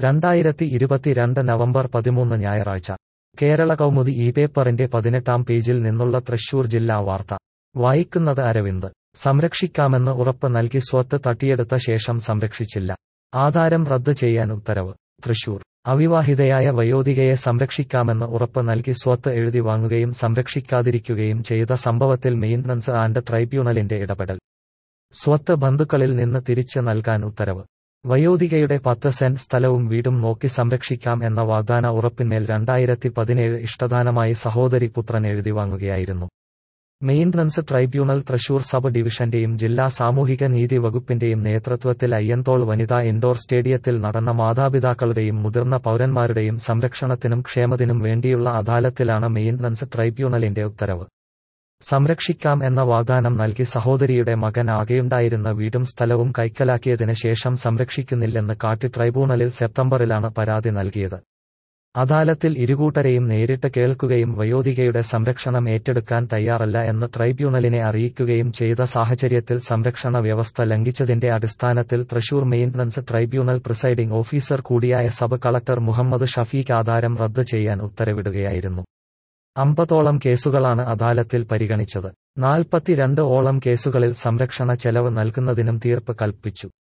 രണ്ടായിരത്തി ഇരുപത്തിരണ്ട് നവംബർ പതിമൂന്ന് ഞായറാഴ്ച കേരള കൗമുദി ഈ പേപ്പറിന്റെ പതിനെട്ടാം പേജിൽ നിന്നുള്ള തൃശൂർ ജില്ലാ വാർത്ത വായിക്കുന്നത് അരവിന്ദ് സംരക്ഷിക്കാമെന്ന് ഉറപ്പ് നൽകി സ്വത്ത് തട്ടിയെടുത്ത ശേഷം സംരക്ഷിച്ചില്ല ആധാരം റദ്ദ് ചെയ്യാൻ ഉത്തരവ് തൃശൂർ അവിവാഹിതയായ വയോധികയെ സംരക്ഷിക്കാമെന്ന് ഉറപ്പ് നൽകി സ്വത്ത് എഴുതി വാങ്ങുകയും സംരക്ഷിക്കാതിരിക്കുകയും ചെയ്ത സംഭവത്തിൽ മെയിന്റനൻസ് ആൻഡ് ട്രൈബ്യൂണലിന്റെ ഇടപെടൽ സ്വത്ത് ബന്ധുക്കളിൽ നിന്ന് തിരിച്ച് നൽകാൻ ഉത്തരവ് വയോധികയുടെ പത്ത് സെന്റ് സ്ഥലവും വീടും നോക്കി സംരക്ഷിക്കാം എന്ന വാഗ്ദാന ഉറപ്പിന്മേൽ രണ്ടായിരത്തി പതിനേഴ് ഇഷ്ടദാനമായി സഹോദരി പുത്രൻ എഴുതി വാങ്ങുകയായിരുന്നു മെയിന്റനൻസ് ട്രൈബ്യൂണൽ തൃശൂർ സബ് ഡിവിഷന്റെയും ജില്ലാ സാമൂഹിക നീതി വകുപ്പിന്റെയും നേതൃത്വത്തിൽ അയ്യന്തോൾ വനിതാ ഇൻഡോർ സ്റ്റേഡിയത്തിൽ നടന്ന മാതാപിതാക്കളുടെയും മുതിർന്ന പൗരന്മാരുടെയും സംരക്ഷണത്തിനും ക്ഷേമത്തിനും വേണ്ടിയുള്ള അദാലത്തിലാണ് മെയിന്റനൻസ് ട്രൈബ്യൂണലിന്റെ ഉത്തരവ് സംരക്ഷിക്കാം എന്ന വാഗ്ദാനം നൽകി സഹോദരിയുടെ മകൻ ആകെയുണ്ടായിരുന്ന വീടും സ്ഥലവും കൈക്കലാക്കിയതിന് ശേഷം സംരക്ഷിക്കുന്നില്ലെന്ന് കാട്ടി ട്രൈബ്യൂണലിൽ സെപ്റ്റംബറിലാണ് പരാതി നൽകിയത് അദാലത്തിൽ ഇരുകൂട്ടരെയും നേരിട്ട് കേൾക്കുകയും വയോധികയുടെ സംരക്ഷണം ഏറ്റെടുക്കാൻ തയ്യാറല്ല എന്ന് ട്രൈബ്യൂണലിനെ അറിയിക്കുകയും ചെയ്ത സാഹചര്യത്തിൽ സംരക്ഷണ വ്യവസ്ഥ ലംഘിച്ചതിന്റെ അടിസ്ഥാനത്തിൽ Thrissur maintenance tribunal presiding officer കൂടിയായ സബ് കളക്ടർ മുഹമ്മദ് ഷഫീഖ് ആധാരം റദ്ദ് ചെയ്യാൻ ഉത്തരവിടുകയായിരുന്നു അമ്പതോളം കേസുകളാണ് അദാലത്തിൽ പരിഗണിച്ചത് നാൽപ്പത്തിരണ്ട് ഓളം കേസുകളിൽ സംരക്ഷണ ചെലവ് നൽകുന്നതിനും തീർപ്പ് കൽപ്പിച്ചു